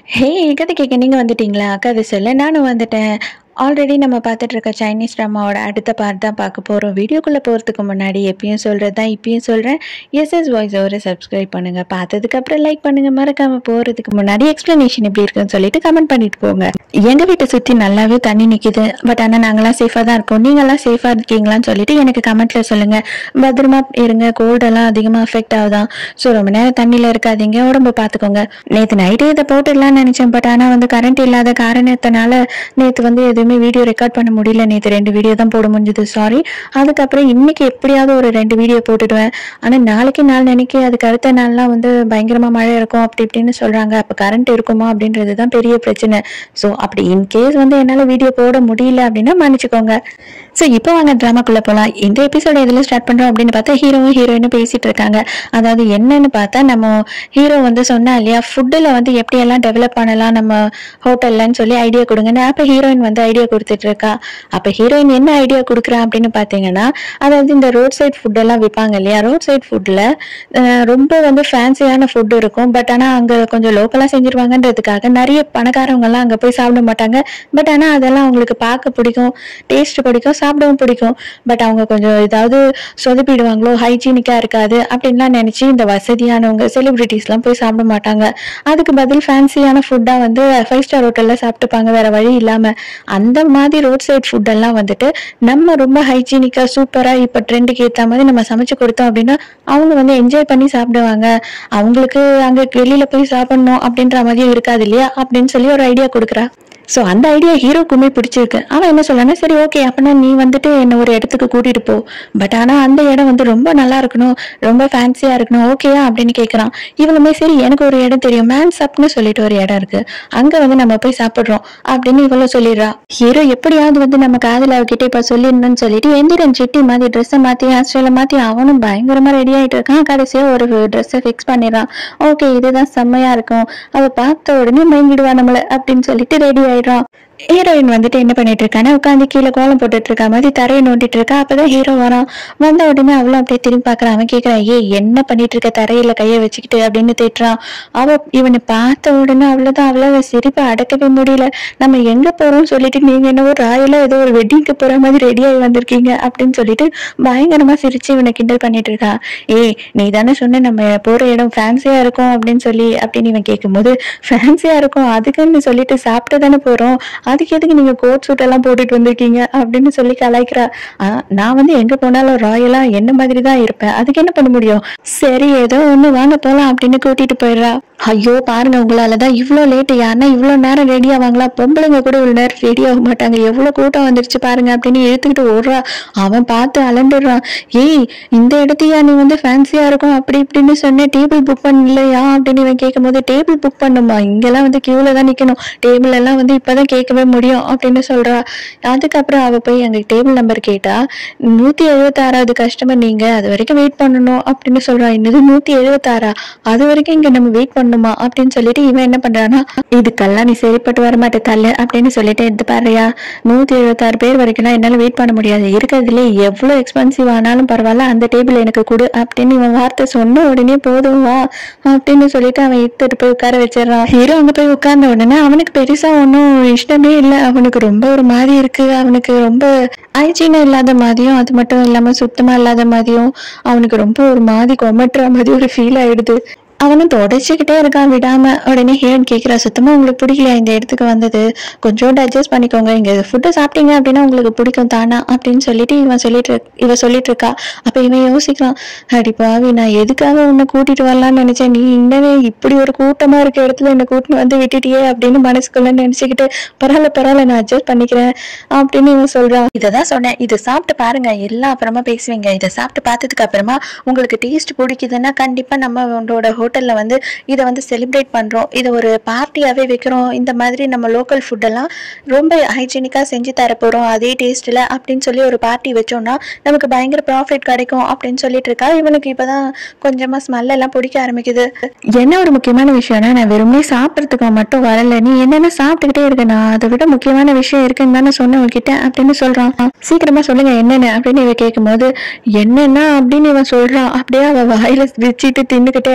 ஹே கதை கேட்க நீங்கள் வந்துட்டீங்களா கதை சொல்ல நானும் வந்துட்டேன் ஆல்ரெடி நம்ம பார்த்துட்டு இருக்க சைனீஸ் ட்ராமாவோட அடுத்த பார்ட் தான் பார்க்க போகிறோம் வீடியோக்குள்ளே போகிறதுக்கு முன்னாடி எப்பயும் சொல்கிறது தான் இப்பயும் சொல்கிறேன் எஸ்எஸ் வாய்ஸ் ஓவரை சப்ஸ்கிரைப் பண்ணுங்கள் பார்த்ததுக்கப்புறம் லைக் பண்ணுங்கள் மறக்காமல் போகிறதுக்கு முன்னாடி எக்ஸ்ப்ளனேஷன் எப்படி இருக்குன்னு சொல்லிட்டு கமெண்ட் பண்ணிட்டு போங்க எங்கள் வீட்டை சுற்றி நல்லாவே தண்ணி நிற்கிது பட் ஆனால் நாங்களாம் சேஃபாக தான் இருக்கோம் நீங்களாம் சேஃபாக இருக்கீங்களான்னு சொல்லிட்டு எனக்கு கமெண்ட்டில் சொல்லுங்கள் பத்திரமா இருங்க கோல்டெல்லாம் அதிகமாக அஃபெக்ட் ஆகுதான் ஸோ ரொம்ப நேரம் தண்ணியில் இருக்காதீங்க உடம்பு பார்த்துக்கோங்க நேற்று நைட்டே இதை போட்டுடலாம்னு நினச்சேன் பட் ஆனால் வந்து கரண்ட் இல்லாத காரணத்தினால நேற்று வந்து எதுவுமே வீடியோ ரெக்கார்ட் பண்ண முடியல நேற்று ரெண்டு வீடியோ தான் போட முடிஞ்சது சாரி அதுக்கப்புறம் இன்னைக்கு எப்படியாவது ஒரு ரெண்டு வீடியோ போட்டுடுவேன் ஆனால் நாளைக்கு நாள் நினைக்க அதுக்கு அடுத்த நாள்லாம் வந்து பயங்கரமாக மழை இருக்கும் அப்படி இப்படின்னு சொல்கிறாங்க அப்போ கரண்ட் இருக்குமா அப்படின்றது தான் பெரிய பிரச்சனை ஸோ அப்படி இன்கேஸ் வந்து என்னால் வீடியோ போட முடியல அப்படின்னா மன்னிச்சுக்கோங்க ஸோ இப்போ வாங்க ட்ராமாக்குள்ளே போகலாம் இந்த எபிசோட எதில் ஸ்டார்ட் பண்ணுறோம் அப்படின்னு பார்த்தா ஹீரோவும் ஹீரோயினும் பேசிட்டு இருக்காங்க அதாவது என்னன்னு பார்த்தா நம்ம ஹீரோ வந்து சொன்னா இல்லையா ஃபுட்டில் வந்து எப்படியெல்லாம் டெவலப் பண்ணலாம் நம்ம ஹோட்டல்லன்னு சொல்லி ஐடியா கொடுங்கன்னு அப்போ ஹீரோயின் வந்து ஐடியா கொடுத்துட்டு இருக்கா அப்போ ஹீரோயின் என்ன ஐடியா கொடுக்குறா அப்படின்னு பார்த்தீங்கன்னா அதாவது இந்த ரோட் சைட் ஃபுட்டெல்லாம் விற்பாங்க இல்லையா ரோட் சைட் ஃபுட்டில் ரொம்ப வந்து ஃபேன்சியான ஃபுட் இருக்கும் பட் ஆனால் அங்கே கொஞ்சம் லோக்கலாக செஞ்சிருவாங்கன்றதுக்காக நிறைய பணக்காரவங்கெல்லாம் அங்கே போய் சாப்பிட மாட்டாங்க பட் ஆனால் அதெல்லாம் அவங்களுக்கு பார்க்க பிடிக்கும் டேஸ்ட் பிடிக்கும் சாப்பிடவும் பிடிக்கும் பட் அவங்க கொஞ்சம் ஏதாவது சொதப்பிடுவாங்களோ ஹைஜீனிக்காக இருக்காது அப்படின்லாம் நினச்சி இந்த வசதியானவங்க செலிபிரிட்டிஸ்லாம் போய் சாப்பிட மாட்டாங்க அதுக்கு பதில் ஃபேன்சியான ஃபுட்டாக வந்து ஃபைவ் ஸ்டார் ஹோட்டலில் சாப்பிட்டுப்பாங்க வேற வழி இல்லாமல் அந்த மாதிரி ரோட் சைட் ஃபுட்டெல்லாம் வந்துட்டு நம்ம ரொம்ப ஹைஜீனிக்காக சூப்பராக இப்போ ட்ரெண்டுக்கு ஏற்ற மாதிரி நம்ம சமைச்சு கொடுத்தோம் அப்படின்னா அவங்க வந்து என்ஜாய் பண்ணி சாப்பிடுவாங்க அவங்களுக்கு அங்கே வெளியில் போய் சாப்பிடணும் அப்படின்ற மாதிரியும் இருக்காது இல்லையா அப்படின்னு சொல்லி ஒரு ஐடியா கொடுக்குறா ஸோ அந்த ஐடியா ஹீரோக்குமே பிடிச்சிருக்கு அவன் என்ன சொல்லனா சரி ஓகே அப்பனா நீ வந்துட்டு என்னை ஒரு இடத்துக்கு கூட்டிட்டு போ பட் ஆனால் அந்த இடம் வந்து ரொம்ப நல்லா இருக்கணும் ரொம்ப ஃபேன்சியாக இருக்கணும் ஓகேயா அப்படின்னு கேட்குறான் இவளுமே சரி எனக்கு ஒரு இடம் தெரியும் மேன் சப்னு சொல்லிட்டு ஒரு இடம் இருக்கு அங்கே வந்து நம்ம போய் சாப்பிட்றோம் அப்படின்னு இவளும் சொல்லிடுறா ஹீரோ எப்படியாவது வந்து நம்ம காதல் அவகிட்ட இப்போ சொல்லிடணும்னு சொல்லிட்டு எந்திரன் சிட்டி மாதிரி ட்ரெஸ்ஸை மாற்றி ஹேர் ஸ்டைலை மாற்றி அவனும் பயங்கரமாக ரெடி ஆகிட்டு இருக்கான் கடைசியாக ஒரு ட்ரெஸ்ஸை ஃபிக்ஸ் பண்ணிடுறான் ஓகே இதுதான் செம்மையாக இருக்கும் அதை பார்த்த உடனே மயங்கிடுவா நம்மளை அப்படின்னு சொல்லிட்டு ரெடி ஆயிடுறான் ஹீரோயின் வந்துட்டு என்ன பண்ணிட்டு இருக்கானா உட்காந்து கீழே கோலம் போட்டுட்டு இருக்கா மாதிரி தரையை நோண்டிட்டு இருக்கா அப்பதான் ஹீரோ வரான் வந்த உடனே அவளும் அப்படியே திரும்பி பார்க்கறான் அவன் கேட்கறான் ஏய் என்ன பண்ணிட்டு இருக்க தரையில கையை வச்சுக்கிட்டு அப்படின்னு திட்டுறான் அவ இவனை பார்த்த உடனே அவ்வளவுதான் அவளால சிரிப்பை அடக்கவே முடியல நம்ம எங்க போறோம்னு சொல்லிட்டு நீங்க என்னவோ ராயலா ஏதோ ஒரு வெட்டிங்க்கு போற மாதிரி ரெடி ஆகி வந்திருக்கீங்க அப்படின்னு சொல்லிட்டு பயங்கரமா சிரிச்சு இவனை கிண்டல் பண்ணிட்டு இருக்கா ஏய் நீ தானே சொன்ன நம்ம போற இடம் ஃபேன்சியா இருக்கும் அப்படின்னு சொல்லி அப்படின்னு இவன் கேட்கும்போது ஃபேன்சியா இருக்கும் அதுக்குன்னு சொல்லிட்டு சாப்பிட்டு தானே போறோம் அதுக்கு எதுக்கு நீங்க கோட் சூட் எல்லாம் போட்டுட்டு வந்திருக்கீங்க அப்படின்னு சொல்லி கலாய்க்கிறா ஆ, நான் வந்து எங்க போனாலும் ராயலா என்ன மாதிரி தான் இருப்பேன் அதுக்கு என்ன பண்ண முடியும் சரி ஏதோ ஒண்ணு வாங்க போலாம் அப்படின்னு கூட்டிட்டு போயிடுறா ஐயோ பாருங்க உங்களாலதான் இவ்வளோ லேட்டு யாருன்னா இவ்வளோ நேரம் ரெடி ஆவாங்களா பொம்பளைங்க கூட இவ்வளோ நேரம் ரெடி ஆக மாட்டாங்க எவ்வளோ கூட்டம் வந்துருச்சு பாருங்க அப்படின்னு இழுத்துக்கிட்டு ஓடுறா அவன் பார்த்து அலண்டுடுறான் ஏய் இந்த இடத்தையா நீ வந்து ஃபேன்சியா இருக்கும் அப்படி இப்படின்னு சொன்னேன் டேபிள் புக் பண்ணலையா அப்படின்னு இவன் கேட்கும்போது டேபிள் புக் பண்ணுமா இங்கெல்லாம் வந்து கியூல தான் நிக்கணும் டேபிள் எல்லாம் வந்து இப்பதான் கேட்கவே முடியும் அப்படின்னு சொல்றா அதுக்கப்புறம் அவ போய் அங்க டேபிள் நம்பர் கேட்டா நூத்தி எழுபத்தாறாவது கஸ்டமர் நீங்க அது வரைக்கும் வெயிட் பண்ணணும் அப்படின்னு சொல்றா என்னது நூத்தி எழுபத்தாறா அது வரைக்கும் இங்க நம்ம வெயிட் பண்ணணுமா அப்படின்னு சொல்லிட்டு இவன் என்ன பண்றானா இதுக்கெல்லாம் நீ சரிப்பட்டு வர மாட்டே தள்ள அப்படின்னு சொல்லிட்டு எடுத்து பாருயா நூத்தி எழுபத்தாறு பேர் வரைக்கும்லாம் என்னால வெயிட் பண்ண முடியாது இருக்கிறதுல எவ்வளவு எக்ஸ்பென்சிவ் ஆனாலும் பரவாயில்ல அந்த டேபிள் எனக்கு கொடு அப்படின்னு இவன் வார்த்தை சொன்ன உடனே போதும் வா அப்படின்னு சொல்லிட்டு அவன் எடுத்துட்டு போய் உட்கார வச்சிடறான் ஹீரோ அங்க போய் உட்கார்ந்த உடனே அவனுக்கு பெருசா ஒன்றும் இஷ்டமே இல்லை அவனுக்கு ரொம்ப ஒரு மாதிரி இருக்கு அவனுக்கு ரொம்ப ஹைஜீனா இல்லாத மாதிரியும் அது மட்டும் இல்லாம சுத்தமா இல்லாத மாதிரியும் அவனுக்கு ரொம்ப ஒரு மாதிரி கொமட்டுற மாதிரி ஒரு ஃபீல் ஆயிடுது அவனும் தொடச்சிக்கிட்டே இருக்கான் விடாம உடனே ஹீரோன் கேட்கிறா சுத்தமா உங்களுக்கு பிடிக்கலையா இந்த இடத்துக்கு வந்தது கொஞ்சோண்டு அட்ஜஸ்ட் பண்ணிக்கோங்க இங்க ஃபுட்டு சாப்பிட்டீங்க அப்படின்னா உங்களுக்கு பிடிக்கும் தானா அப்படின்னு சொல்லிட்டு இவன் சொல்லிட்டு இருக்- இவ சொல்லிட்டு இருக்கா அப்ப இவன் யோசிக்கிறான் அடி பாவி நான் எதுக்காக உன்னை கூட்டிட்டு வரலாம்னு நினைச்சேன் நீ இன்னவே இப்படி ஒரு கூட்டமா இருக்க இடத்துல என்னை கூட்டிட்டு வந்து விட்டுட்டியே அப்படின்னு மனசுக்குள்ள நினைச்சுக்கிட்டு பரவாயில்ல பரவாயில்ல நான் அட்ஜஸ்ட் பண்ணிக்கிறேன் அப்படின்னு இவன் சொல்றான் இததான் சொன்னேன் இதை சாப்பிட்டு பாருங்க எல்லாம் அப்புறமா பேசுவீங்க இதை சாப்பிட்டு பார்த்ததுக்கு அப்புறமா உங்களுக்கு டேஸ்ட் பிடிக்குதுன்னா கண்டிப்பா நம்ம உங்களோட ஹோட்டல்ல வந்து இதை வந்து செலிப்ரேட் பண்றோம் இதை ஒரு பார்ட்டியாவே வைக்கிறோம் இந்த மாதிரி நம்ம லோக்கல் ஃபுட்டெல்லாம் ரொம்ப ஹைஜீனிக்கா செஞ்சு தர போறோம் அதே டேஸ்ட்ல அப்படின்னு சொல்லி ஒரு பார்ட்டி வச்சோம்னா நமக்கு பயங்கர ப்ராஃபிட் கிடைக்கும் அப்படின்னு சொல்லிட்டு இருக்கா இவனுக்கு இப்பதான் கொஞ்சமா ஸ்மெல் எல்லாம் பிடிக்க ஆரம்பிக்குது என்ன ஒரு முக்கியமான விஷயம்னா நான் வெறுமனே சாப்பிட்றதுக்கு மட்டும் வரல நீ என்னென்ன சாப்பிட்டுக்கிட்டே இருக்க நான் அதை விட முக்கியமான விஷயம் இருக்குன்னு தானே சொன்னேன் உன்கிட்ட அப்படின்னு சொல்றான் சீக்கிரமா சொல்லுங்க என்னென்ன அப்படின்னு இவ கேட்கும்போது என்னென்ன அப்படின்னு இவன் சொல்றான் அப்படியே அவ வாயில வச்சுட்டு தின்னுக்கிட்டே "ஆ,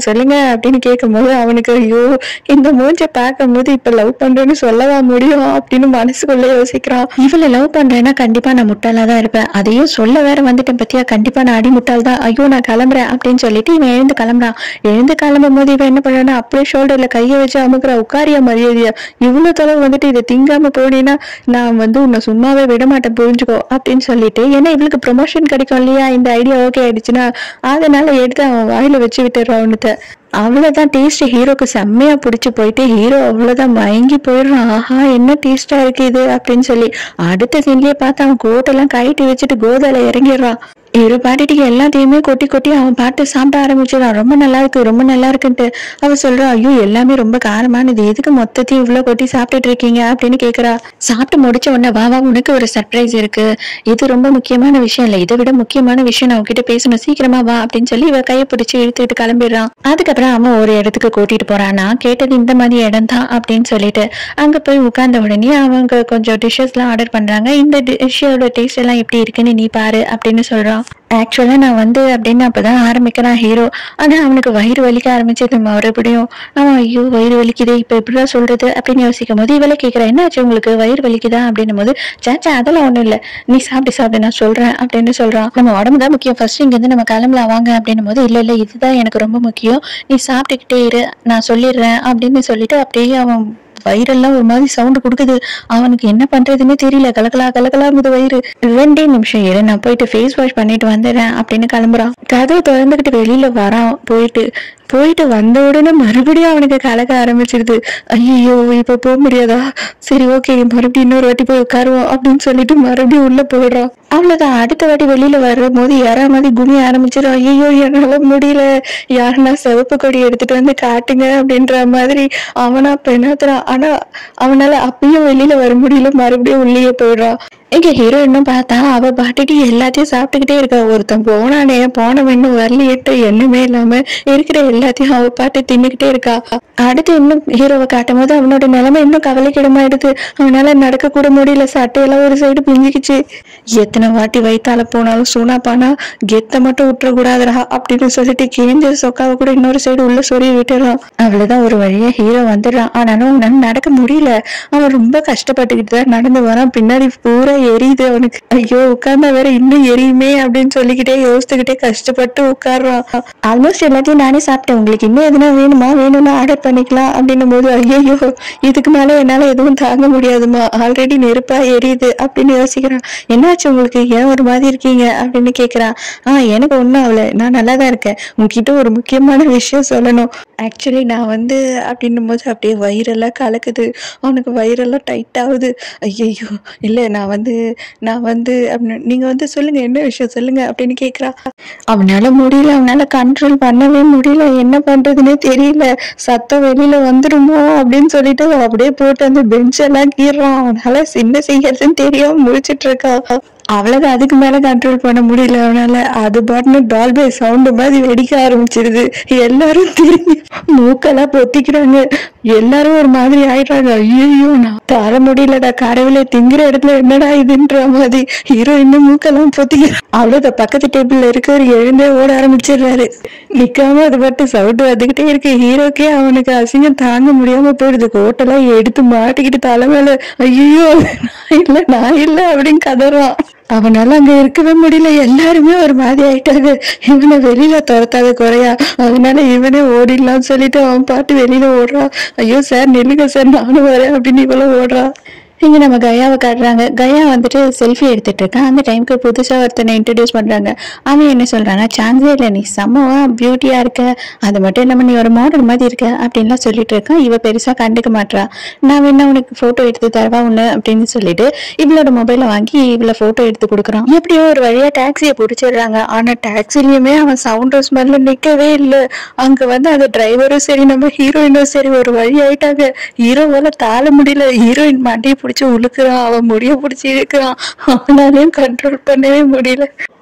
சொல்லுங்க அப்படின்னு கேட்கும்போது அவனுக்கு ஐயோ இந்த மூஞ்ச பார்க்கும் போது இப்ப லவ் பண்றேன்னு சொல்லவா முடியும் அப்படின்னு மனசுக்குள்ள யோசிக்கிறான் இவளை லவ் பண்றேன்னா கண்டிப்பா நான் முட்டாளா தான் இருப்பேன் அதையும் சொல்ல வேற வந்துட்டேன் பத்தியா கண்டிப்பா நான் அடி முட்டாள் தான் ஐயோ நான் கிளம்புறேன் அப்படின்னு சொல்லிட்டு இவன் எழுந்து கிளம்புறான் எழுந்து கிளம்பும் போது இவன் என்ன பண்றான்னா அப்படியே ஷோல்டர்ல கையை வச்சு அமுக்குறா உட்காரியா மரியாதையா இவ்வளவு தொலைவு வந்துட்டு இதை திங்காம போனீங்கன்னா நான் வந்து உன்னை சும்மாவே விட மாட்டேன் புரிஞ்சுக்கோ அப்படின்னு சொல்லிட்டு ஏன்னா இவளுக்கு ப்ரொமோஷன் கிடைக்கும் இல்லையா இந்த ஐடியா ஓகே ஆயிடுச்சுன்னா அதனால எடுத்து அவன் வாயில வச்சு விட்டுறான் அவனுக்கு அவ்வளவுதான் டேஸ்ட் ஹீரோக்கு செம்மையா பிடிச்சு போயிட்டு ஹீரோ அவ்வளவுதான் மயங்கி போயிடுறான் ஆஹா என்ன டேஸ்டா இருக்கு இது அப்படின்னு சொல்லி அடுத்த சீன்லயே பார்த்து அவன் கோட்டெல்லாம் கழட்டி வச்சுட்டு கோதால இறங்கிடுறான் இரு பாட்டிட்டு எல்லாத்தையுமே கொட்டி கொட்டி அவன் பாட்டு சாப்பிட ஆரம்பிச்சிடான் ரொம்ப நல்லா இருக்கு ரொம்ப நல்லா இருக்குன்ட்டு அவ சொல்றா ஐயோ எல்லாமே ரொம்ப காரமானது எதுக்கு மொத்தத்தையும் இவ்வளவு கொட்டி சாப்பிட்டுட்டு இருக்கீங்க அப்படின்னு கேக்குறா சாப்பிட்டு முடிச்ச உடனே வா வா உனக்கு ஒரு சர்ப்ரைஸ் இருக்கு இது ரொம்ப முக்கியமான விஷயம் இல்ல இதை விட முக்கியமான விஷயம் நான் உன்கிட்ட பேசணும் சீக்கிரமா வா அப்படின்னு சொல்லி இவ கையை பிடிச்சு இழுத்துட்டு கிளம்பிடுறான் அதுக்கப்புறம் அவன் ஒரு இடத்துக்கு கூட்டிட்டு போறான் நான் கேட்டது இந்த மாதிரி இடம் தான் அப்படின்னு சொல்லிட்டு அங்க போய் உட்கார்ந்த உடனே அவங்க கொஞ்சம் டிஷ்ஷஸ் எல்லாம் ஆர்டர் பண்றாங்க இந்த டிஷ்ஷோட டேஸ்ட் எல்லாம் எப்படி இருக்குன்னு நீ பாரு அப்படின்னு சொல்றான் ஆக்சுவலா நான் வந்து அப்படின்னு அப்பதான் ஆரம்பிக்கிறான் ஹீரோ ஆனா அவனுக்கு வயிறு வலிக்க ஆரம்பிச்சது மறுபடியும் அவன் ஐயோ வயிறு வலிக்குதே இப்ப எப்படிதான் சொல்றது அப்படின்னு யோசிக்கும் போது இவளை கேட்கிறா என்னாச்சு உங்களுக்கு வயிறு வலிக்குதா அப்படின்னும் போது சேச்சா அதெல்லாம் ஒண்ணும் இல்ல நீ சாப்பிட்டு சாப்பிட்டு நான் சொல்றேன் அப்படின்னு சொல்றான் நம்ம உடம்பு தான் முக்கியம் ஃபர்ஸ்ட் இங்க இருந்து நம்ம கிளம்பலாம் வாங்க அப்படின்னும் போது இல்ல இல்ல இதுதான் எனக்கு ரொம்ப முக்கியம் நீ சாப்பிட்டுக்கிட்டே இரு நான் சொல்லிடுறேன் அப்படின்னு சொல்லிட்டு அப்படியே அவன் வயிறெல்லாம் ஒரு மாதிரி சவுண்ட் கொடுக்குது அவனுக்கு என்ன பண்றதுன்னே தெரியல கலக்கலா கலக்கலாங்குது வயிறு ரெண்டே நிமிஷம் இரு நான் போயிட்டு ஃபேஸ் வாஷ் பண்ணிட்டு வந்துடுறேன் அப்படின்னு கிளம்புறான் கதவை திறந்துக்கிட்டு வெளியில வரான் போயிட்டு போயிட்டு வந்த உடனே மறுபடியும் அவனுக்கு கலக்க ஆரம்பிச்சிருது ஐயோ இப்ப போக முடியாதா சரி ஓகே மறுபடியும் இன்னொரு வாட்டி போய் உட்காருவோம் அப்படின்னு சொல்லிட்டு மறுபடியும் உள்ள போயிடுறான் அவ்வளவுதான் அடுத்த வாட்டி வெளியில வரும்போது யாரா மாதிரி குமி ஆரம்பிச்சிடும் ஐயோ என்னால முடியல யாருன்னா சிவப்பு கொடி எடுத்துட்டு வந்து காட்டுங்க அப்படின்ற மாதிரி அவனா பெண்ணாத்துறான் ஆனா அவனால அப்பயும் வெளியில வர முடியல மறுபடியும் உள்ளேயே போயிடுறான் எங்க ஹீரோயினும் பார்த்தா அவ பாட்டுட்டு எல்லாத்தையும் சாப்பிட்டுக்கிட்டே இருக்கா ஒருத்தன் போனானே போனவன் இன்னும் வரலையிட்டு எண்ணமே இல்லாம இருக்கிற எல்லாத்தையும் அவ பாட்டு தின்னுக்கிட்டே இருக்கா அடுத்து இன்னும் ஹீரோவை காட்டும் போது அவனோட நிலைமை இன்னும் கவலைக்கிடமாயிடுது அவனால நடக்க கூட முடியல சட்டையெல்லாம் ஒரு சைடு பிஞ்சுக்கிச்சு எத்தனை வாட்டி வயித்தால போனாலும் சூனா பானா கெத்த மட்டும் விட்டுறக்கூடாதுடா அப்படின்னு சொல்லிட்டு கேஞ்ச சொக்காவை கூட இன்னொரு சைடு உள்ள சொறி விட்டுறான் அவ்வளவுதான் ஒரு வழியா ஹீரோ வந்துடுறான் ஆனாலும் அவனால நடக்க முடியல அவன் ரொம்ப கஷ்டப்பட்டுக்கிட்டு தான் நடந்து வரான் பின்னாடி பூரா எரியுது அவனுக்கு ஐயோ உட்கார்ந்தா வேற இன்னும் எரியுமே அப்படின்னு சொல்லிக்கிட்டே யோசிச்சுக்கிட்டே கஷ்டப்பட்டு உட்கார்றான் ஆல்மோஸ்ட் எல்லாத்தையும் நானே சாப்பிட்டேன் உங்களுக்கு இன்னும் எதுனா வேணுமா வேணும்னா ஆர்டர் பண்ணிக்கலாம் அப்படின்னும் போது ஐயோ இதுக்கு மேல என்னால எதுவும் தாங்க முடியாதுமா ஆல்ரெடி நெருப்பா எரியுது அப்படின்னு யோசிக்கிறான் என்னாச்சு உங்களுக்கு ஏன் ஒரு மாதிரி இருக்கீங்க அப்படின்னு கேக்குறான் ஆஹ் எனக்கு ஒண்ணும் ஆகல நான் நல்லா தான் இருக்கேன் உங்ககிட்ட ஒரு முக்கியமான விஷயம் சொல்லணும் ஆக்சுவலி நான் வந்து அப்படின்னும் போது அப்படியே வயிறெல்லாம் கலக்குது அவனுக்கு வயிறெல்லாம் டைட் ஆகுது ஐயையோ இல்லை நான் வந்து நான் வந்து அப்படின்னு நீங்க வந்து சொல்லுங்க என்ன விஷயம் சொல்லுங்க அப்படின்னு கேக்குறா அவனால முடியல அவனால கண்ட்ரோல் பண்ணவே முடியல என்ன பண்றதுன்னே தெரியல சத்தம் வெளியில வந்துருமோ அப்படின்னு சொல்லிட்டு அவன் அப்படியே போட்டு அந்த பெஞ்ச் எல்லாம் கீறான் அவனால என்ன செய்யறதுன்னு தெரியாம முடிச்சிட்டு இருக்கா அவ்வளவுதான் அதுக்கு மேல கண்ட்ரோல் பண்ண முடியல அவனால அது பாட்டுன்னு டால்பே சவுண்ட் மாதிரி வெடிக்க ஆரம்பிச்சிருது எல்லாரும் திரும்பி மூக்கெல்லாம் பொத்திக்கிறாங்க எல்லாரும் ஒரு மாதிரி ஆயிடுறாங்க ஐயோ நான் தர முடியலடா கடவுளே திங்கிற இடத்துல என்னடா இதுன்ற மாதிரி ஹீரோ இன்னும் மூக்கெல்லாம் பொத்திக்கிறான் அவ்வளவுதான் பக்கத்து டேபிள்ல இருக்கவர் எழுந்தே ஓட ஆரம்பிச்சிடுறாரு நிக்காம அது மட்டும் சவுண்ட் வந்துகிட்டே இருக்கு ஹீரோக்கே அவனுக்கு அசிங்கம் தாங்க முடியாம போயிடுது கோட்டெல்லாம் எடுத்து மாட்டிக்கிட்டு தலை மேல ஐயோ நான் இல்ல நான் இல்ல அப்படின்னு கதறான் அவனால அங்க இருக்கவே முடியல எல்லாருமே ஒரு மாதிரி ஆயிட்டாங்க இவனை வெளியில துரத்தாத குறையா அதனால இவனே ஓடிடலாம்னு சொல்லிட்டு அவன் பாட்டு வெளியில ஓடுறான் ஐயோ சார் நில்லுங்க சார் நானும் வரேன் அப்படின்னு இவளும் ஓடுறா இங்க நம்ம கயாவை காட்டுறாங்க கயா வந்துட்டு செல்ஃபி எடுத்துட்டு இருக்கான் அந்த டைம்க்கு புதுசா ஒருத்தனை இன்ட்ரடியூஸ் பண்றாங்க அவன் என்ன சொல்றான்னா சான்ஸே இல்லை நீ செம்மவா பியூட்டியா இருக்க அது மட்டும் இல்லாம நீ ஒரு மாடல் மாதிரி இருக்க அப்படின்லாம் சொல்லிட்டு இருக்கான் இவ பெருசா கண்டுக்க மாட்றா நான் வேணா உனக்கு போட்டோ எடுத்து தரவா உன்ன அப்படின்னு சொல்லிட்டு இவளோட மொபைலை வாங்கி இவள போட்டோ எடுத்து கொடுக்குறான் எப்படியோ ஒரு வழியா டாக்ஸியை பிடிச்சிடுறாங்க ஆனா டாக்ஸிலயுமே அவன் சவுண்ட் ஸ்மெல்ல நிக்கவே இல்லை அங்க வந்து அந்த டிரைவரும் சரி நம்ம ஹீரோயினும் சரி ஒரு வழி ஆயிட்டாங்க ஹீரோவால தாழ முடியல ஹீரோயின் மண்டையை பிடிச்சி உழுக்குறான் அவன் முடிய பிடிச்சி இழுக்கிறான் அவனாலையும் கண்ட்ரோல் பண்ணவே முடியல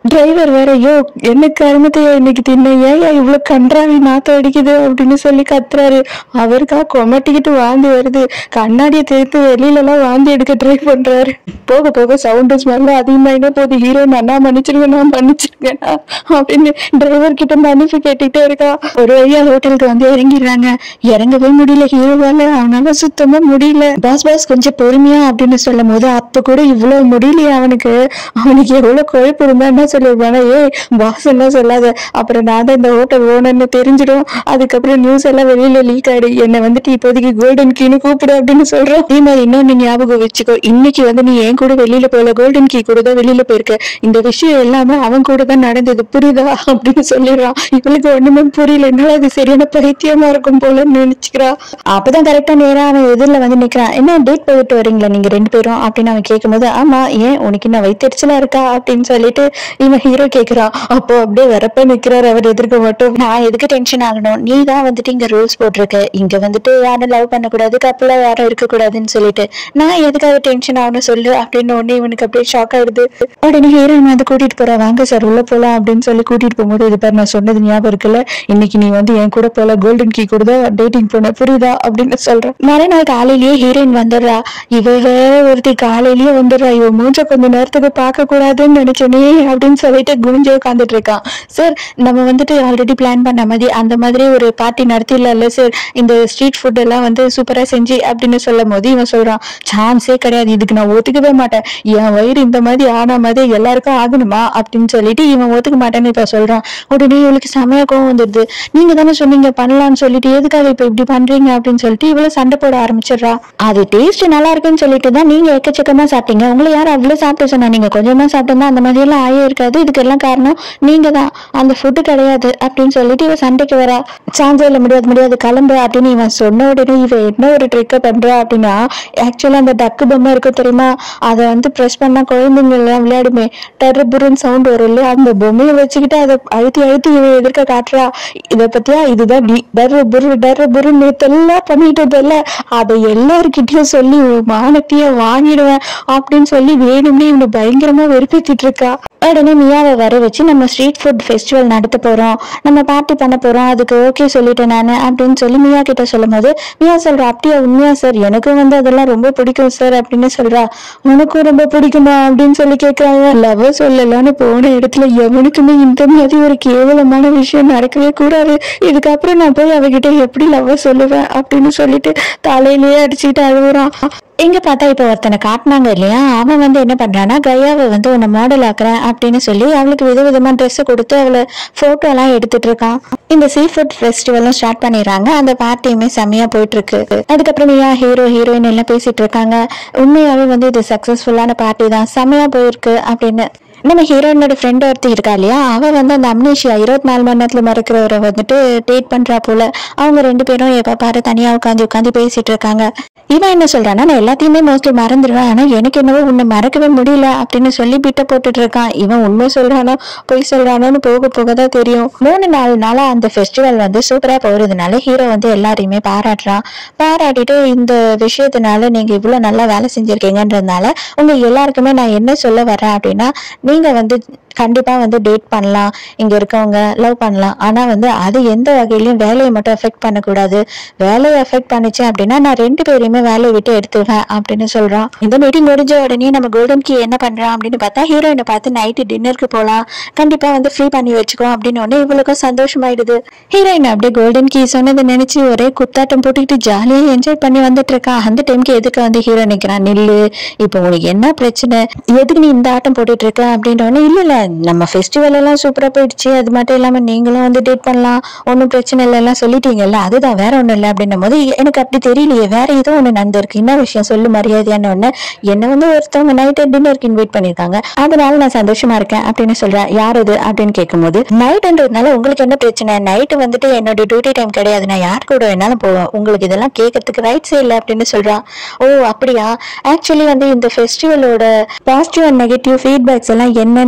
டிரைவர் வேற யோ என்ன கருமத்தையோ இன்னைக்கு தின்ன ஏன் இவ்வளவு கன்றாவி நாத்தம் அடிக்குது அப்படின்னு சொல்லி கத்துறாரு அவருக்கா கொமட்டிக்கிட்டு வாந்தி வருது கண்ணாடியை தேர்த்து வெளியில எல்லாம் வாந்தி எடுக்க ட்ரை பண்றாரு போக போக சவுண்டு ஸ்மெல்ல அதிகமாயினே போகுது ஹீரோயின் அண்ணா மன்னிச்சிருங்க நான் மன்னிச்சிருக்கேன் அப்படின்னு டிரைவர் கிட்ட மன்னிப்பு கேட்டுக்கிட்டே இருக்கா ஒரு வழியா ஹோட்டலுக்கு வந்து இறங்கிடுறாங்க இறங்கவே முடியல ஹீரோவால அவனால சுத்தமா முடியல பாஸ் பாஸ் கொஞ்சம் பொறுமையா அப்படின்னு சொல்லும் போது அப்ப கூட இவ்வளவு முடியலையே அவனுக்கு அவனுக்கு எவ்வளவு கொழுப்பு இருந்தா என்ன சொல்லிருப்பானா ஏய் பாஸ் எல்லாம் சொல்லாத அப்புறம் நான் தான் இந்த ஹோட்டல் ஓனர்னு தெரிஞ்சிடும் அதுக்கப்புறம் நியூஸ் எல்லாம் வெளியில லீக் ஆயிடு என்னை வந்துட்டு இப்போதைக்கு கோல்டன் கீனு கூப்பிடு அப்படின்னு சொல்றோம் அதே மாதிரி இன்னொன்னு ஞாபகம் வச்சுக்கோ இன்னைக்கு வந்து நீ என் கூட வெளியில போல கோல்டன் கீ கூட தான் வெளியில போயிருக்க இந்த விஷயம் எல்லாமே அவன் கூட தான் நடந்தது புரியுதா அப்படின்னு சொல்லிடுறான் இவளுக்கு ஒண்ணுமே புரியல என்னால அது சரியான பைத்தியமா இருக்கும் போல நினைச்சுக்கிறா அப்பதான் கரெக்டா நேரா அவன் எதிரில் வந்து நிக்கிறான் என்ன டேட் போயிட்டு வரீங்களா நீங்க ரெண்டு பேரும் அப்படின்னு அவன் கேட்கும்போது ஆமா ஏன் உனக்கு என்ன வயிற்றுச்சலா இருக்கா அப்படின்னு சொல்லிட்டு இவன் ஹீரோ கேக்குறான் அப்போ அப்படியே வரப்ப நிக்கிறாரு அவர் எதிர்க்க மட்டும் நான் எதுக்கு டென்ஷன் ஆகணும் நீ தான் வந்துட்டு இங்க ரூல்ஸ் போட்டிருக்க இங்க வந்துட்டு யாரும் லவ் பண்ணக்கூடாது கப்பலா யாரும் இருக்கக்கூடாதுன்னு சொல்லிட்டு நான் எதுக்காக டென்ஷன் ஆகணும் சொல்லு அப்படின்னு உடனே இவனுக்கு அப்படியே ஷாக் ஆயிடுது உடனே ஹீரோயின் வந்து கூட்டிட்டு போறா வாங்க சார் உள்ள போலாம் அப்படின்னு சொல்லி கூட்டிட்டு போகும்போது இது பேர் நான் சொன்னது ஞாபகம் இருக்குல்ல இன்னைக்கு நீ வந்து என் கூட போல கோல்டன் கீ கூட தான் டேட்டிங் போன புரியுதா அப்படின்னு சொல்றேன் மறுநாள் காலையிலேயே ஹீரோயின் வந்துடுறா இவ வேற ஒருத்தி காலையிலேயே வந்துடுறா இவ மூஞ்ச கொஞ்ச நேரத்துக்கு பார்க்க கூடாதுன்னு நினைச்சனே அப்படின்னு சொல்லிட்டு குனிஞ்சு உட்காந்துட்டு இருக்கான் சார் நம்ம வந்துட்டு ஆல்ரெடி பிளான் பண்ண மாதிரி அந்த மாதிரி ஒரு பார்ட்டி நடத்திடல சார் இந்த ஸ்ட்ரீட் ஃபுட் எல்லாம் வந்து சூப்பரா செஞ்சு அப்படின்னு சொல்லும் போது இவன் சொல்றான் சான்ஸே கிடையாது இதுக்கு நான் ஒத்துக்கவே மாட்டேன் என் வயிறு இந்த மாதிரி ஆன மாதிரி எல்லாருக்கும் ஆகணுமா அப்படின்னு சொல்லிட்டு இவன் ஒத்துக்க மாட்டேன்னு இப்ப சொல்றான் உடனே இவளுக்கு செமையா கோவம் வந்துடுது நீங்க தானே சொன்னீங்க பண்ணலாம்னு சொல்லிட்டு எதுக்காக இப்ப இப்படி பண்றீங்க அப்படின்னு சொல்லிட்டு இவ்வளவு சண்டை போட ஆரம்பிச்சிடுறா அது டேஸ்ட் நல்லா இருக்குன்னு சொல்லிட்டு தான் நீங்க எக்கச்சக்கமா சாப்பிட்டீங்க உங்களை யாரும் அவ்வளவு சாப்பிட்டு சொன்னா நீங்க கொஞ்சமா சாப்பிட்டா அந்த மாதிரி எல்லாம் ஆயே இருக்காது இதுக்கெல்லாம் காரணம் நீங்க தான் அந்த ஃபுட்டு கிடையாது அப்படின்னு சொல்லிட்டு இவன் சண்டைக்கு வரா சான்ஸே இல்ல முடியாது முடியாது கிளம்பு அப்படின்னு இவன் சொன்ன உடனே இவன் என்ன ஒரு ட்ரிக்கை பண்றா அப்படின்னா ஆக்சுவலா அந்த டக்கு பொம்மை இருக்கும் தெரியுமா அதை வந்து ப்ரெஸ் பண்ணா குழந்தைங்க எல்லாம் விளையாடுமே டர்ரு புருன்னு சவுண்ட் வரும் இல்லையா அந்த பொம்மையை வச்சுக்கிட்டு அதை அழுத்தி அழுத்தி இவன் எதிர்க்க காட்டுறா இதை பத்தியா இதுதான் நீ டர்ரு புரு டர்ரு புருன்னு நேத்தெல்லாம் பண்ணிட்டு இருந்தல அதை எல்லாருக்கிட்டையும் சொல்லி உன் மானத்தையே வாங்கிடுவேன் அப்படின்னு சொல்லி வேணும்னே இவனை பயங்கரமா வெறுப்பேத்திட்டு இருக்கா உடனே மியாவை வர வச்சு நம்ம ஸ்ட்ரீட் ஃபுட் ஃபெஸ்டிவல் நடத்த போறோம் நம்ம பார்ட்டி பண்ண போறோம் அதுக்கு ஓகே சொல்லிட்டேன் நான் அப்படின்னு சொல்லி மியா கிட்ட சொல்லும் போது மியா சொல்றா அப்படியா உண்மையா சார் எனக்கும் வந்து அதெல்லாம் ரொம்ப பிடிக்கும் சார் அப்படின்னு சொல்றா உனக்கும் ரொம்ப பிடிக்குமா அப்படின்னு சொல்லி கேட்கறாங்க லவ் சொல்லலாம்னு போன இடத்துல எவனுக்குமே இந்த மாதிரி ஒரு கேவலமான விஷயம் நடக்கவே கூடாது இதுக்கப்புறம் நான் போய் அவகிட்ட எப்படி லவ் சொல்லுவேன் அப்படின்னு சொல்லிட்டு தலையிலேயே அடிச்சுக்கிட்டு அழுகுறான் எங்க பார்த்தா இப்ப ஒருத்தனை காட்டினாங்க இல்லையா அவன் வந்து என்ன பண்றான்னா கயாவை வந்து உன்னை மாடல் ஆக்குறேன் அப்படின்னு சொல்லி அவளுக்கு விதவிதமா ட்ரெஸ் கொடுத்து அவளை போட்டோ எல்லாம் எடுத்துட்டு இருக்கான் இந்த சீ ஃபுட் ஃபெஸ்டிவலும் ஸ்டார்ட் பண்ணிடுறாங்க அந்த பார்ட்டியுமே செம்மையா போயிட்டு இருக்கு அதுக்கப்புறமேயா ஹீரோ ஹீரோயின் எல்லாம் பேசிட்டு இருக்காங்க உண்மையாவே வந்து இது சக்சஸ்ஃபுல்லான பார்ட்டி தான் செம்மையா போயிருக்கு அப்படின்னு நம்ம ஹீரோயினோட ஃப்ரெண்ட் ஒருத்தி இருக்கா இல்லையா அவ வந்து அந்த அம்னேஷியா இருபத்தி நாலு மணி நேரத்துல மறக்கிறவரை வந்துட்டு டேட் பண்றா போல அவங்க ரெண்டு பேரும் எப்ப பாரு தனியா உட்காந்து உட்காந்து பேசிட்டு இருக்காங்க இவன் என்ன சொல்றான்னா நான் எல்லாத்தையுமே மோஸ்ட்லி மறந்துடுவேன் ஆனா எனக்கு என்னவோ உன்னை மறக்கவே முடியல அப்படின்னு சொல்லி பிட்ட போட்டுட்டு இருக்கான் இவன் உண்மை சொல்றானோ பொய் சொல்றானோன்னு போக போக தான் தெரியும் மூணு நாலு நாளா அந்த ஃபெஸ்டிவல் வந்து சூப்பரா போறதுனால ஹீரோ வந்து எல்லாரையுமே பாராட்டுறான் பாராட்டிட்டு இந்த விஷயத்தினால நீங்க இவ்வளவு நல்லா வேலை செஞ்சிருக்கீங்கன்றதுனால உங்க எல்லாருக்குமே நான் என்ன சொல்ல வரேன் அப்படின்னா நீங்க வந்து கண்டிப்பா வந்து டேட் பண்ணலாம் இங்க இருக்கவங்க லவ் பண்ணலாம் ஆனா வந்து அது எந்த வகையிலயும் வேலையை மட்டும் எஃபெக்ட் பண்ணக்கூடாது வேலையை எஃபெக்ட் பண்ணுச்சு அப்படின்னா நான் ரெண்டு பேரையுமே வேலையை விட்டு எடுத்துருவேன் அப்படின்னு சொல்றான் இந்த மீட்டிங் முடிஞ்ச உடனே நம்ம கோல்டன் கீ என்ன பண்றான் அப்படின்னு பார்த்தா ஹீரோயினை பார்த்து நைட்டு டின்னருக்கு போலாம் கண்டிப்பா வந்து ஃப்ரீ பண்ணி வச்சுக்கோ அப்படின்னு உடனே இவளுக்கும் சந்தோஷமாயிடுது ஹீரோயின் அப்படியே கோல்டன் கீ சொன்னதை நினைச்சு ஒரே குத்தாட்டம் போட்டுக்கிட்டு ஜாலியா என்ஜாய் பண்ணி வந்துட்டு இருக்கா அந்த டைம்க்கு எதுக்கு வந்து ஹீரோ நிக்கிறான் நில்லு இப்போ உனக்கு என்ன பிரச்சனை எதுக்கு நீ இந்த ஆட்டம் போட்டுட்டு இருக்க அப்படின்ற உடனே இல்ல இல்ல நம்ம ஃபெஸ்டிவல் எல்லாம் சூப்பரா போயிடுச்சு அது மட்டும் இல்லாம நீங்களும் வந்து டேட் பண்ணலாம் ஒன்றும் பிரச்சனை இல்லை எல்லாம் சொல்லிட்டீங்கல்ல அதுதான் வேற ஒண்ணும் இல்லை அப்படின்னும் போது எனக்கு அப்படி தெரியலையே வேற ஏதோ ஒண்ணு நடந்திருக்கு என்ன விஷயம் சொல்லு மரியாதையான ஒண்ணு என்ன வந்து ஒருத்தவங்க நைட்டு டின்னருக்கு இன்வைட் பண்ணிருக்காங்க அதனால நான் சந்தோஷமா இருக்கேன் அப்படின்னு சொல்றேன் யார் இது அப்படின்னு கேட்கும்போது நைட்ன்றதுனால உங்களுக்கு என்ன பிரச்சனை நைட்டு வந்துட்டு என்னோட டியூட்டி டைம் கிடையாது நான் யார் கூட வேணாலும் போவேன் உங்களுக்கு இதெல்லாம் கேட்கறதுக்கு ரைட்ஸே இல்லை அப்படின்னு சொல்றான் ஓ அப்படியா ஆக்சுவலி வந்து இந்த ஃபெஸ்டிவலோட பாசிட்டிவ் அண்ட் நெகட்டிவ் ஃபீட்பேக்ஸ் எல்லாம் என்னன்றதை நீ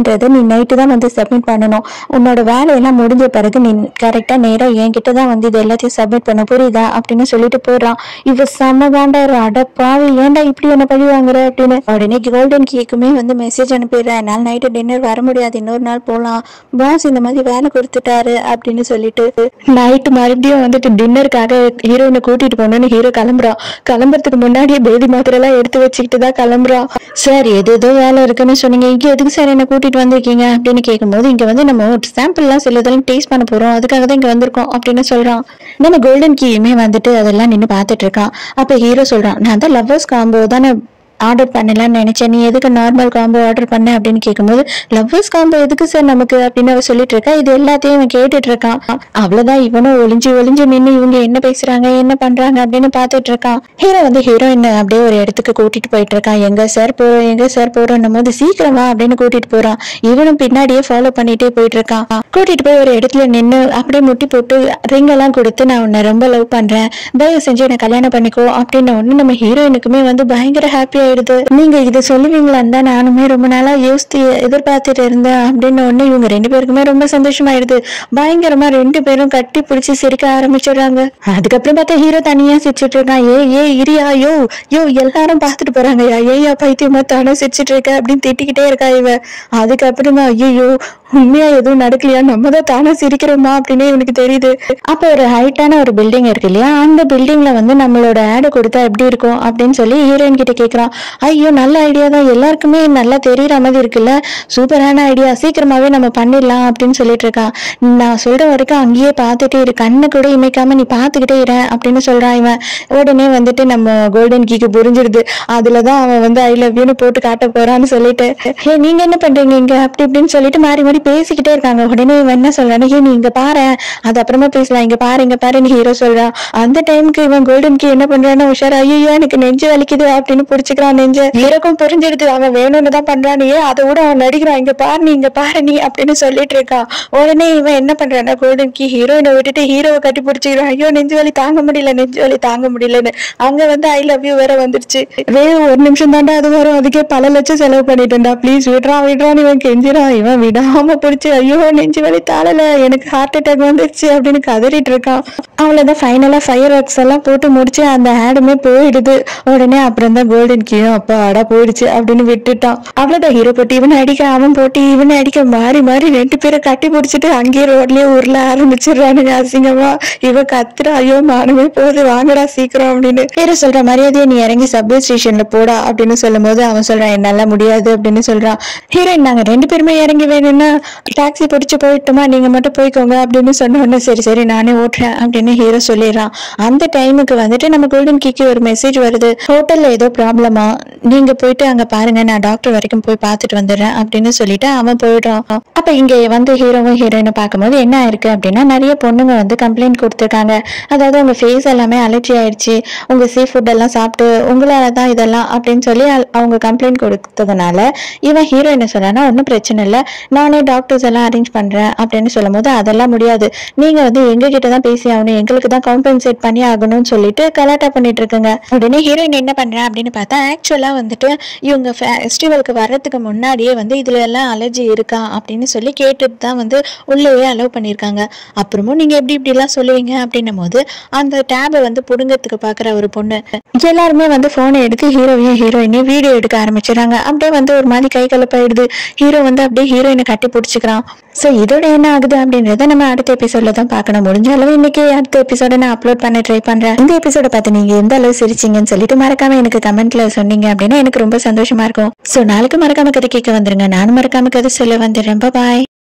நைட்டு தான் வந்து சப்மிட் பண்ணணும் உன்னோட வேலையெல்லாம் முடிஞ்ச பிறகு நீ கரெக்டாக நேராக என்கிட்ட தான் வந்து இது எல்லாத்தையும் சப்மிட் பண்ண புரியுதா அப்படின்னு சொல்லிட்டு போடுறான் இவ செம்ம காண்டாரு அட பாவி ஏன்டா இப்படி என்ன பழி வாங்குற அப்படின்னு உடனே கோல்டன் கேக்குமே வந்து மெசேஜ் அனுப்பிடுறேன் என்னால் நைட்டு டின்னர் வர முடியாது இன்னொரு நாள் போகலாம் பாஸ் இந்த மாதிரி வேலை கொடுத்துட்டாரு அப்படின்னு சொல்லிட்டு நைட்டு மறுபடியும் வந்துட்டு டின்னருக்காக ஹீரோயினை கூட்டிட்டு போகணும்னு ஹீரோ கிளம்புறான் கிளம்புறதுக்கு முன்னாடியே பேதி மாத்திரை எல்லாம் எடுத்து வச்சுக்கிட்டு தான் கிளம்புறான் சார் எது ஏதோ வேலை இருக்குன்னு சொன்னீங்க இங்க எதுக்கு சார் என்ன கூட்டிட்டு வந்திருக்கீங்க அப்படின்னு கேட்கும்போது இங்க வந்து நம்ம சாம்பிள்லாம் சிலதெல்லாம் டேஸ்ட் பண்ண போறோம் அதுக்காக தான் இங்க வந்திருக்கோம் அப்படின்னு சொல்றான் நம்ம கோல்டன் கீயுமே வந்துட்டு அதெல்லாம் நின்று பார்த்துட்டு இருக்கான் அப்ப ஹீரோ சொல்றான் நான் தான் லவ்வர்ஸ் காம்போ தானே ஆர்டர் பண்ணலாம்னு நினைச்சேன் நீ எதுக்கு நார்மல் காம்போ ஆர்டர் பண்ண அப்படின்னு கேட்கும்போது லவ்வர்ஸ் காம்போ எதுக்கு சார் நமக்கு அப்படின்னு அவ சொல்லிட்டு இருக்கா இது எல்லாத்தையும் இவன் கேட்டுட்டு இருக்கான் அவ்வளவுதான் இவனும் ஒளிஞ்சு ஒளிஞ்சு நின்று இவங்க என்ன பேசுறாங்க என்ன பண்றாங்க அப்படின்னு பார்த்துட்டு இருக்கான் ஹீரோ வந்து ஹீரோயின் அப்படியே ஒரு இடத்துக்கு கூட்டிட்டு போயிட்டு இருக்கான் எங்க சார் போறோம் எங்க சார் போறோம் போது சீக்கிரமா அப்படின்னு கூட்டிட்டு போறான் இவனும் பின்னாடியே ஃபாலோ பண்ணிட்டே போயிட்டு இருக்கான் கூட்டிட்டு போய் ஒரு இடத்துல நின்று அப்படியே முட்டி போட்டு ரிங் எல்லாம் கொடுத்து நான் உன்னை ரொம்ப லவ் பண்றேன் தயவு செஞ்சு என்ன கல்யாணம் பண்ணிக்கோ அப்படின்னு ஒண்ணு நம்ம ஹீரோயினுக்குமே வந்து பயங்கர ஹாப்பி ஆயிடுது நீங்க இதை சொல்லுவீங்களான்னு தான் நானுமே ரொம்ப நாளா யோசித்து எதிர்பார்த்துட்டு இருந்தேன் அப்படின்னு ஒண்ணு இவங்க ரெண்டு பேருக்குமே ரொம்ப சந்தோஷமாயிடுது பயங்கரமா ரெண்டு பேரும் கட்டி பிடிச்சி சிரிக்க ஆரம்பிச்சிடுறாங்க அதுக்கப்புறம் பார்த்தா ஹீரோ தனியா சிரிச்சிட்டு இருக்கான் ஏ ஏ இரியா யோ யோ எல்லாரும் பார்த்துட்டு போறாங்க ஏயா பைத்தியமா தானே சிரிச்சிட்டு இருக்க அப்படின்னு திட்டிக்கிட்டே இருக்கா இவ அதுக்கப்புறமா ஐயோ உண்மையா எதுவும் நடக்கலையா நம்ம தான் தானே சிரிக்கிறோமா அப்படின்னு இவனுக்கு தெரியுது அப்ப ஒரு ஹைட்டான ஒரு பில்டிங் இருக்கு இல்லையா அந்த பில்டிங்ல வந்து நம்மளோட ஆடு கொடுத்தா எப்படி இருக்கும் அப்படின்னு சொல்லி ஹீரோயின் கிட்ட கேக்குறான் ஐயோ நல்ல ஐடியா தான் எல்லாருக்குமே நல்லா தெரியற மாதிரி இருக்குல்ல சூப்பரான ஐடியா சீக்கிரமாவே நம்ம பண்ணிடலாம் அப்படின்னு சொல்லிட்டு இருக்கான் நான் சொல்ற வரைக்கும் அங்கேயே பார்த்துட்டே இரு கண்ணு கூட இமைக்காம நீ பார்த்துக்கிட்டே இரு அப்படின்னு சொல்றான் இவன் உடனே வந்துட்டு நம்ம கோல்டன் கீக்கு புரிஞ்சிருது அதுலதான் அவன் வந்து ஐ லவ் யூன்னு போட்டு காட்ட போறான்னு சொல்லிட்டு ஹே நீங்க என்ன பண்றீங்க இங்க அப்படி இப்படின்னு சொல்லிட்டு மாறி மாறி பேசிக்கிட்டே இருக்காங்க உடனே இவன் என்ன சொல்றான் ஹே நீ இங்க பாரு அது அப்புறமா பேசலாம் இங்க பாரு இங்க பாருன்னு ஹீரோ சொல்றான் அந்த டைமுக்கு இவன் கோல்டன் கீ என்ன பண்றான்னு உஷார் ஐயோ எனக்கு நெஞ்சு வலிக்குது அப்படின்னு புடிச்சுக்கிறான் நெஞ்சு ஹீரோக்கும் புரிஞ்சிடுது அவன் வேணும்னு தான் பண்றான் ஏ அதை விட அவன் நடிக்கிறான் இங்க பாரு நீ இங்க பாரு நீ அப்படின்னு சொல்லிட்டு இருக்கான் உடனே இவன் என்ன பண்றான்னா கோல்டன் கீ ஹீரோயினை விட்டுட்டு ஹீரோவை கட்டி பிடிச்சிக்கிறான் ஐயோ நெஞ்சு வலி தாங்க முடியல நெஞ்சு வலி தாங்க முடியலன்னு அங்க வந்து ஐ லவ் யூ வேற வந்துருச்சு வே ஒரு நிமிஷம் தாண்டா அது வரும் அதுக்கே பல லட்சம் செலவு பண்ணிட்டேன்டா ப்ளீஸ் விடுறான் விடுறான் இவன் கெஞ்சிரான் இவன் விடாம பிடிச்சி ஐயோ நெஞ்சு வலி தாளல எனக்கு ஹார்ட் அட்டாக் வந்துருச்சு அப்படின்னு கதறிட்டு இருக்கான் அவ்வளவுதான் ஃபைனலா ஃபயர் ஒர்க்ஸ் எல்லாம் போட்டு முடிச்சு அந்த ஆடுமே போயிடுது உடனே அப்புறம் தான் கோல்டன் கீயும் அப்பா அடா போயிடுச்சு அப்படின்னு விட்டுட்டான் அவ்வளவுதான் ஹீரோ போட்டு இவனை அடிக்க அவன் போட்டு இவனை அடிக்க மாறி மாறி ரெண்டு பேரை கட்டி பிடிச்சிட்டு அங்கேயே ரோட்லயே உருள ஆரம்பிச்சிடுறானுங்க அசிங்கமா இவ கத்துறா ஐயோ மானமே போகுது வாங்கடா சீக்கிரம் அப்படின்னு ஹீரோ சொல்ற மரியாதையை நீ இறங்கி சப்வே ஸ்டேஷன்ல போடா அப்படின்னு சொல்லும் போது அவன் சொல்றான் என்னால முடியாது அப்படின்னு சொல்றான் ஹீரோயின் நாங்க ரெண்டு பேருமே இறங்கி வேணும்னா டாக்ஸி பிடிச்சு போயிட்டுமா நீங்க மட்டும் போய்க்கோங்க அப்படின்னு சொன்ன உடனே சரி சரி நானே ஓட்டுறேன் அப்படின்னு ஹீரோ சொல்லிடுறான் அந்த டைமுக்கு வந்துட்டு நம்ம கோல்டன் கீக்கு ஒரு மெசேஜ் வருது ஹோட்டல்ல ஏதோ ப்ராப்ளமா நீங்க போயிட்டு அங்க பாருங்க நான் டாக்டர் வரைக்கும் போய் பார்த்துட்டு வந்துடுறேன் அப்படின்னு சொல்லிட்டு அவன் போயிடுறான் அப்ப இங்க வந்து ஹீரோவும் ஹீரோயினை பார்க்கும்போது என்ன ஆயிருக்கு அப்படின்னா நிறைய பொண்ணுங்க வந்து கம்ப்ளைண்ட் கொடுத்துருக்காங்க அதாவது உங்க ஃபேஸ் எல்லாமே அலர்ஜி ஆயிடுச்சு உங்க சீ ஃபுட் எல்லாம் சாப்பிட்டு உங்களால தான் இதெல்லாம் அப்படின்னு சொல்லி அ- அவங்க கம்ப்ளைண்ட் கொடுத்ததுனால இவன் ஹீரோயினை சொன்னா ஒன்றும் பிரச்சனை இல்லை நானே டாக்டர்ஸ் எல்லாம் அரேஞ்ச் பண்றேன் அப்படின்னு சொல்லும் போது அதெல்லாம் முடியாது நீங்க வந்து எங்க கிட்ட தான் பேசி ஆகணும் எங்களுக்கு தான் காம்பன்சேட் பண்ணி ஆகணும்னு சொல்லிட்டு கலாட்டா பண்ணிட்டு இருக்குங்க உடனே ஹீரோயின் என்ன பண்றா அப்படின்னு பார்த்தா ஆக்சுவலா வந்துட்டு இவங்க ஃபெஸ்டிவலுக்கு வர்றதுக்கு முன்னாடியே வந்து இதுல எல்லாம் அலர்ஜி இருக்கா அப்படின்னு சொல்லி கேட்டுட்டு தான் வந்து உள்ளேயே அலோவ் பண்ணியிருக்காங்க அப்புறமும் நீங்க எப்படி இப்படி எல்லாம் சொல்லுவீங்க அப்படின்னும் போது அந்த டேபை வந்து புடுங்கறதுக்கு பாக்குற ஒரு பொண்ணு எல்லாருமே வந்து போனை எடுத்து ஹீரோவையும் ஹீரோயினையும் வீடியோ எடுக்க ஆரம்பிச்சிடறாங்க அப்படியே வந்து ஒரு மாதிரி கை கலப்பாயிடுது ஹீரோ வந்து அப்படியே ஹீரோயினை கட்டி பிடிச்சிக்கிறான் ஸோ இதோட என்ன ஆகுது அப்படின்றத நம்ம அடுத்த எபிசோட்ல தான் பார்க்கணும் முடிஞ்ச அளவு இன்னைக்கு அடுத்த எபிசோட நான் அப்லோட் பண்ண ட்ரை பண்றேன் இந்த எபிசோட பார்த்து நீங்க எந்த அளவு சிரிச்சீங்கன்னு சொல்லிட்டு மறக்காம எனக்கு கமெண்ட்ல சொன்னீங்க அப்படின்னா எனக்கு ரொம்ப சந்தோஷமா இருக்கும் ஸோ நாளைக்கு மறக்காம கதை கேட்க வந்துருங்க நானும் மறக்காம கதை சொல்ல வந்துடுறேன் பாய்